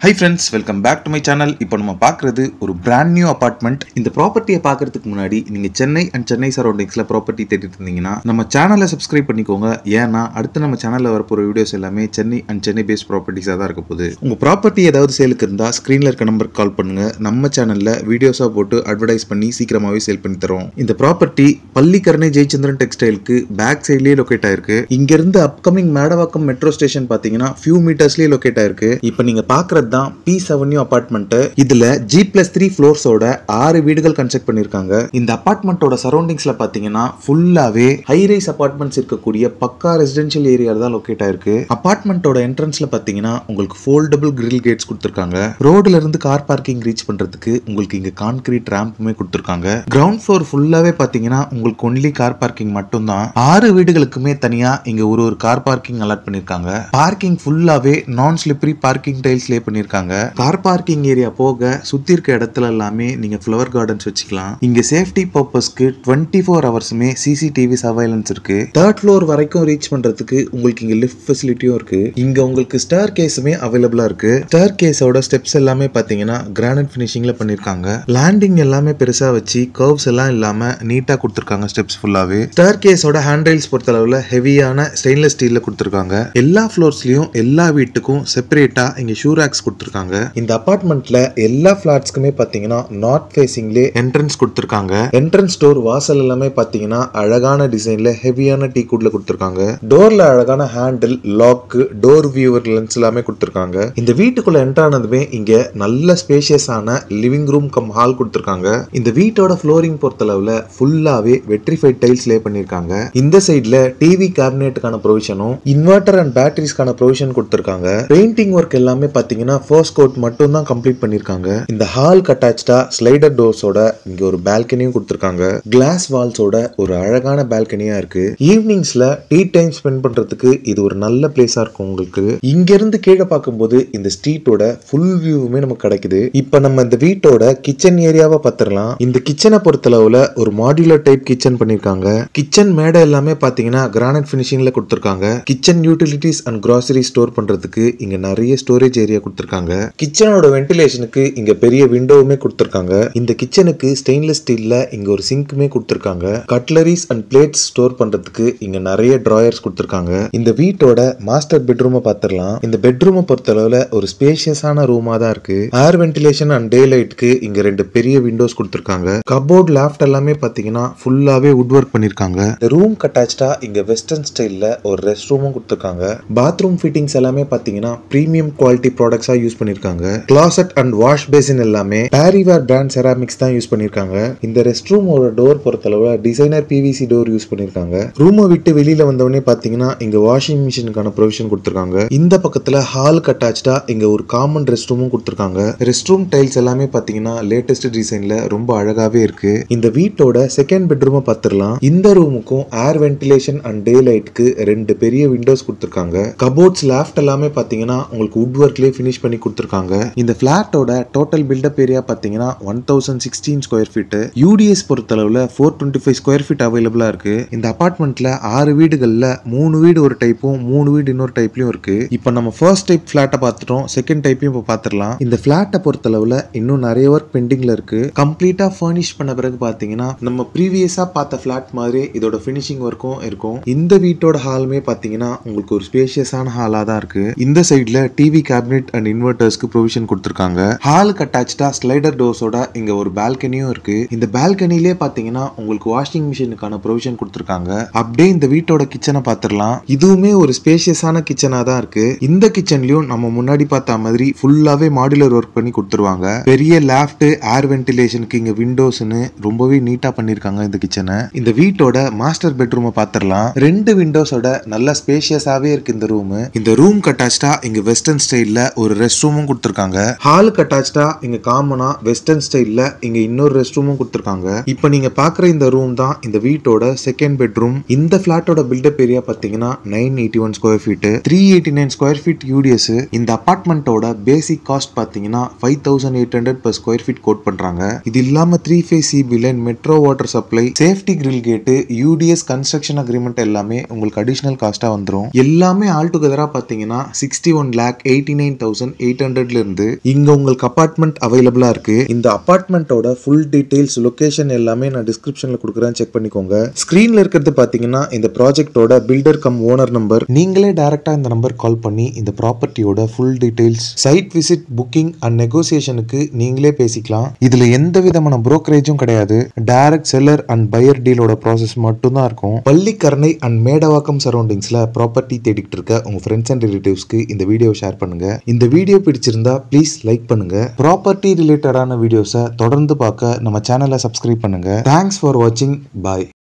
high friends welcome back to my channel இப்போ நம்ம பார்க்குறது ஒரு பிராண்ட் நியூ அபார்ட்மெண்ட் இந்த ப்ராப்பர்ட்டியை பார்க்கறதுக்கு முன்னாடி நீங்கள் சென்னை அண்ட் சென்னை சரௌண்டிங்ஸில் ப்ராப்பர்ட்டி தேடிட்டு இருந்தீங்கன்னா நம்ம சேனலை சப்ஸ்கிரைப் பண்ணிக்கோங்க ஏன்னா அடுத்து நம்ம சேனலில் வரப்போகிற வீடியோஸ் எல்லாமே சென்னை அண்ட் சென்னை பேஸ்ட் ப்ராப்பர்ட்டிஸாக தான் இருக்க போகுது உங்கள் ப்ராப்பர்ட்டி ஏதாவது சேலுக்கு இருந்தால் ஸ்க்ரீனில் இருக்க நம்பருக்கு கால் பண்ணுங்கள் நம்ம சேனலில் வீடியோஸாக போட்டு அட்வர்டைஸ் பண்ணி சீக்கிரமாகவே சேல் பண்ணி தரோம் இந்த ப்ராப்பர்ட்டி பள்ளிக்கரணை ஜெயச்சந்திரன் டெக்ஸ்டைலுக்கு பேக் சைட்லேயே லொக்கேட் ஆயிருக்கு இங்கேருந்து அப்கமிங் மேடவாக்கம் மெட்ரோ ஸ்டேஷன் பார்த்தீங்கன்னா ஃபியூ மீட்டர்ஸ்லேயே லொக்கேட் ஆயிருக்கு இப்போ நீங்கள் பார்க்குறது தான் பீஸ் அவென்யூ அபார்ட்மெண்ட் இதுல ஜி பிளஸ் த்ரீ ஃப்ளோர்ஸோட ஆறு வீடுகள் கன்ஸ்ட்ரக்ட் பண்ணிருக்காங்க இந்த அபார்ட்மெண்ட்டோட சரௌண்டிங்ஸ்ல பாத்தீங்கன்னா ஃபுல்லாவே ஹை ரைஸ் அபார்ட்மெண்ட்ஸ் இருக்கக்கூடிய பக்கா ரெசிடென்ஷியல் ஏரியா தான் லொக்கேட் ஆயிருக்கு அபார்ட்மெண்ட்டோட என்ட்ரன்ஸ்ல பாத்தீங்கன்னா உங்களுக்கு ஃபோல்டபிள் கிரில் கேட்ஸ் கொடுத்துருக்காங்க ரோட்ல இருந்து கார் பார்க்கிங் ரீச் பண்றதுக்கு உங்களுக்கு இங்க கான்கிரீட் ரேம்புமே கொடுத்துருக்காங்க கிரவுண்ட் ஃப்ளோர் ஃபுல்லாவே பாத்தீங்கன்னா உங்களுக்கு ஒன்லி கார் பார்க்கிங் மட்டும்தான் ஆறு வீடுகளுக்குமே தனியா இங்க ஒரு ஒரு கார் பார்க்கிங் அலாட் பண்ணிருக்காங்க பார்க்கிங் ஃபுல்லாவே நான் ஸ்லிப்பரி பார்க்கிங் டைல்ஸ் லே பண்ணிருக்காங்க கார் பார்க்கிங் ஏரியா போக சுத்தி இருக்க இடத்துல எல்லாமே நீங்க ஃப்ளவர் கார்டன்ஸ் வச்சுக்கலாம் இங்க சேஃப்டி பர்பஸ்க்கு டுவெண்ட்டி ஃபோர் ஹவர்ஸுமே சிசிடிவி சர்வைலன்ஸ் இருக்கு தேர்ட் ஃப்ளோர் வரைக்கும் ரீச் பண்றதுக்கு உங்களுக்கு இங்க லிஃப்ட் ஃபெசிலிட்டியும் இருக்கு இங்க உங்களுக்கு ஸ்டார் கேஸுமே அவைலபிளா இருக்கு ஸ்டார் கேஸோட ஸ்டெப்ஸ் எல்லாமே பாத்தீங்கன்னா கிரானைட் ஃபினிஷிங்ல பண்ணிருக்காங்க லேண்டிங் எல்லாமே பெருசா வச்சு கர்வ்ஸ் எல்லாம் இல்லாம நீட்டா கொடுத்துருக்காங்க ஸ்டெப்ஸ் ஃபுல்லாவே ஸ்டார் கேஸோட ஹேண்ட் ரைல்ஸ் பொறுத்தளவுல ஹெவியான ஸ்டெயின்லெஸ் ஸ்டீல்ல கொடுத்துருக்காங்க எல்லா ஃப்ளோர்ஸ்லயும் எல்லா வீட்டுக்கும் செப்பரேட்டா இங்க ஷூ ரேக்ஸ் கொடுத்துருக்காங்க இந்த அபார்ட்மெண்ட்ல எல்லா ஃபிளாட்ஸ்க்குமே பாத்தீங்கன்னா நார்த் ஃபேசிங்லே என்ட்ரன்ஸ் கொடுத்துருக்காங்க என்ட்ரன்ஸ் டோர் வாசல் எல்லாமே பாத்தீங்கன்னா அழகான டிசைன்ல ஹெவியான டீ குட்ல கொடுத்துருக்காங்க டோர்ல அழகான handle lock door viewer lens எல்லாமே கொடுத்துருக்காங்க இந்த வீட்டுக்குள்ள என்டர் ஆனதுமே இங்க நல்ல ஸ்பேஷியஸான லிவிங் ரூம் கம் ஹால் கொடுத்துருக்காங்க இந்த வீட்டோட ஃப்ளோரிங் பொறுத்தளவுல ஃபுல்லாவே வெட்ரிஃபைட் டைல்ஸ் லே பண்ணிருக்காங்க இந்த சைட்ல டிவி கேபினெட்டுக்கான ப்ரொவிஷனும் இன்வெர்டர் அண்ட் பேட்டரிஸ்க்கான ப்ரொவிஷன் கொடுத்துருக்காங்க பெயிண்டிங் ஒர்க் எல்லாமே பாத்தீங்கன்னா ஃபர்ஸ்ட் கோட் மட்டும் தான் கம்ப்ளீட் பண்ணிருக்காங்க இந்த ஹால் அட்டாச்சா ஸ்லைடர் டோர்ஸோட இங்க ஒரு பால்கனியும் கொடுத்துருக்காங்க கிளாஸ் வால்ஸோட ஒரு அழகான பால்கனியா இருக்கு ஈவினிங்ஸ்ல டீ டைம் ஸ்பெண்ட் பண்றதுக்கு இது ஒரு நல்ல பிளேஸா இருக்கும் உங்களுக்கு இங்க இருந்து கீழே பார்க்கும்போது இந்த ஸ்ட்ரீட்டோட ஃபுல் வியூவுமே நமக்கு கிடைக்குது இப்ப நம்ம இந்த வீட்டோட கிச்சன் ஏரியாவை பார்த்துடலாம் இந்த கிச்சனை பொறுத்தளவுல ஒரு மாடுலர் டைப் கிச்சன் பண்ணிருக்காங்க கிச்சன் மேடை எல்லாமே பாத்தீங்கன்னா கிரானைட் பினிஷிங்ல கொடுத்துருக்காங்க kitchen utilities and grocery store பண்றதுக்கு இங்க நிறைய ஸ்டோரேஜ் ஏரியா கொடுத்துருக்காங்க கிச்சனோட வென்டிலேஷனுக்கு இங்க பெரிய விண்டோவுமே கொடுத்துருக்காங்க இந்த கிச்சனுக்கு ஸ்டெயின்லெஸ் ஸ்டீல்ல இங்க ஒரு சிங்க்குமே கொடுத்துருக்காங்க கட்லரிஸ் அண்ட் பிளேட்ஸ் ஸ்டோர் பண்றதுக்கு இங்க நிறைய டிராயர்ஸ் கொடுத்துருக்காங்க இந்த வீட்டோட மாஸ்டர் பெட்ரூமை பார்த்துடலாம் இந்த பெட்ரூமை பொறுத்தளவுல ஒரு ஸ்பேஷியஸான ரூமா தான் இருக்கு ஏர் வென்டிலேஷன் அண்ட் டே லைட்க்கு இங்க ரெண்டு பெரிய விண்டோஸ் கொடுத்துருக்காங்க கபோர்ட் லாஃப்ட் எல்லாமே பாத்தீங்கன்னா ஃபுல்லாவே வுட் ஒர்க் பண்ணிருக்காங்க இந்த ரூம் அட்டாச்சா இங்க வெஸ்டர்ன் ஸ்டைல்ல ஒரு ரெஸ்ட் ரூமும் கொடுத்துருக்காங்க பாத்ரூம் ஃபிட்டிங்ஸ் எல்லாமே பாத்தீங்கன்னா பிரீமியம் குவாலிட்டி ப்ராடக்ட்ஸா யூஸ் பண்ணிருக்காங்க கிளாசட் அண்ட் வாஷ் பேசின் எல்லாமே பேரிவேர் பிராண்ட் செராமிக்ஸ் தான் யூஸ் பண்ணிருக்காங்க இந்த ரெஸ்ட் ரூமோட டோர் பொறுத்தளவு டிசைனர் பிவிசி டோர் யூஸ் பண்ணிருக்காங்க ரூமை விட்டு வெளியில வந்தவொடனே பாத்தீங்கன்னா இங்க வாஷிங் மிஷினுக்கான ப்ரொவிஷன் கொடுத்துருக்காங்க இந்த பக்கத்துல ஹாலுக்கு அட்டாச்சா இங்க ஒரு காமன் ரெஸ்ட் ரூமும் கொடுத்துருக்காங்க ரெஸ்ட் ரூம் டைல்ஸ் எல்லாமே பாத்தீங்கன்னா லேட்டஸ்ட் டிசைன்ல ரொம்ப அழகாவே இருக்கு இந்த வீட்டோட செகண்ட் பெட்ரூமை பார்த்துடலாம் இந்த ரூமுக்கும் ஏர் வென்டிலேஷன் அண்ட் டே லைட்க்கு ரெண்டு பெரிய விண்டோஸ் கொடுத்துருக்காங்க கபோர்ட்ஸ் லேஃப்ட் எல்லாமே பாத்தீங்கன்னா உங்களுக்கு வுட் ஒர்க்லயே ஃபினிஷ் பண்ணி கொடுத்துருக்காங்க இந்த பிளாட்டோட டோட்டல் பில்டப் ஏரியா பாத்தீங்கன்னா one thousand sixteen square feet UDS பொறுத்தளவுல four twenty five square feet அவைலபிளா இருக்கு இந்த அபார்ட்மெண்ட்ல ஆறு வீடுகள்ல மூணு வீடு ஒரு டைப்பும் மூணு வீடு இன்னொரு டைப்லயும் இருக்கு இப்போ நம்ம ஃபர்ஸ்ட் டைப் பிளாட்டை பார்த்துட்டோம் செகண்ட் டைப்பையும் இப்போ பார்த்துடலாம் இந்த பிளாட்டை பொறுத்தளவுல இன்னும் நிறைய ஒர்க் பெண்டிங்ல இருக்கு கம்ப்ளீட்டா ஃபர்னிஷ் பண்ண பிறகு பாத்தீங்கன்னா நம்ம ப்ரீவியஸா பார்த்த பிளாட் மாதிரி இதோட ஃபினிஷிங் ஒர்க்கும் இருக்கும் இந்த வீட்டோட ஹாலுமே பாத்தீங்கன்னா உங்களுக்கு ஒரு ஸ்பேஷியஸான ஹாலா தான் இருக்கு இந்த சைட்ல டிவி கேபினெட் அண்ட் இன்வெர்டர்ஸ்க்கு ப்ரொவிஷன் கொடுத்துருக்காங்க ஹாலுக்கு அட்டாச்சா ஸ்லைடர் டோர்ஸோட இங்க ஒரு பால்கனியும் இருக்கு இந்த பால்கனிலே பாத்தீங்கன்னா உங்களுக்கு வாஷிங் மிஷினுக்கான ப்ரொவிஷன் கொடுத்துருக்காங்க அப்படியே இந்த வீட்டோட கிச்சனை பார்த்துடலாம் இதுவுமே ஒரு ஸ்பேஷியஸான கிச்சனா தான் இருக்கு இந்த கிச்சன்லயும் நம்ம முன்னாடி பார்த்த மாதிரி ஃபுல்லாவே மாடுலர் ஒர்க் பண்ணி கொடுத்துருவாங்க பெரிய லேஃப்ட் ஏர் வென்டிலேஷனுக்கு இங்க விண்டோஸ்னு ரொம்பவே நீட்டா பண்ணிருக்காங்க இந்த கிச்சனை இந்த வீட்டோட மாஸ்டர் பெட்ரூமை பார்த்துடலாம் ரெண்டு விண்டோஸோட நல்ல ஸ்பேஷியஸாவே இருக்கு இந்த ரூம் இந்த ரூம் அட்டாச்சா இங்க வெஸ்டர்ன் ஸ்டைல்ல ஒரு ரெஸ்ட் ரூமும் கொடுத்துருக்காங்க ஹாலுக்கு அட்டாச்சா இங்க காமனா வெஸ்டர்ன் ஸ்டைல்ல இங்க இன்னொரு ரெஸ்ட் ரூமும் கொடுத்துருக்காங்க இப்போ நீங்க பாக்குற இந்த ரூம் தான் இந்த வீட்டோட செகண்ட் பெட்ரூம் இந்த பிளாட்டோட பில்டப் ஏரியா பாத்தீங்கன்னா nine eighty one square feet three eighty nine square feet UDS இந்த அபார்ட்மெண்ட்டோட பேசிக் காஸ்ட் பாத்தீங்கன்னா five thousand eight hundred per square feet quote பண்றாங்க இது இல்லாம three phase CB line metro water supply safety grill gate UDS construction agreement எல்லாமே உங்களுக்கு additional காஸ்டா வந்துரும் எல்லாமே ஆல் டுகெதரா பாத்தீங்கன்னா sixty one lakh eighty nine thousand thousand eight ஹண்ட்ரட்ல இருந்து இங்க உங்களுக்கு அபார்ட்மெண்ட் அவைலபிளா இருக்கு இந்த அபார்ட்மெண்ட்டோட ஃபுல் டீடைல்ஸ் லொகேஷன் எல்லாமே நான் டிஸ்கிரிப்ஷன்ல கொடுக்குறேன் செக் பண்ணிக்கோங்க ஸ்கிரீன்ல இருக்கிறது பாத்தீங்கன்னா இந்த ப்ராஜெக்ட்டோட பில்டர் கம் ஓனர் நம்பர் நீங்களே டைரக்டா இந்த நம்பர் கால் பண்ணி இந்த ப்ராப்பர்ட்டியோட full details site visit booking and நெகோசியேஷனுக்கு நீங்களே பேசிக்கலாம் இதுல எந்த விதமான புரோக்கரேஜும் கிடையாது டைரக்ட் செல்லர் அண்ட் பையர் டீலோட ப்ராசஸ் மட்டும் தான் இருக்கும் பள்ளிக்கரணை அண்ட் மேடவாக்கம் சரௌண்டிங்ஸ்ல ப்ராப்பர்ட்டி தேடிட்டு இருக்க உங்க ஃப்ரெண்ட்ஸ் அண்ட் ரிலேட்டிவ்ஸ்க்கு இந்த வீடியோவை ஷேர் பண்ணுங்க இந்த வீடியோ பிடிச்சிருந்தா ப்ளீஸ் லைக் பண்ணுங்க ப்ராப்பர்ட்டி ரிலேட்டடான வீடியோஸை தொடர்ந்து பார்க்க நம்ம சேனலை சப்ஸ்கிரைப் பண்ணுங்க தேங்க்ஸ் ஃபார் வாட்சிங் பாய்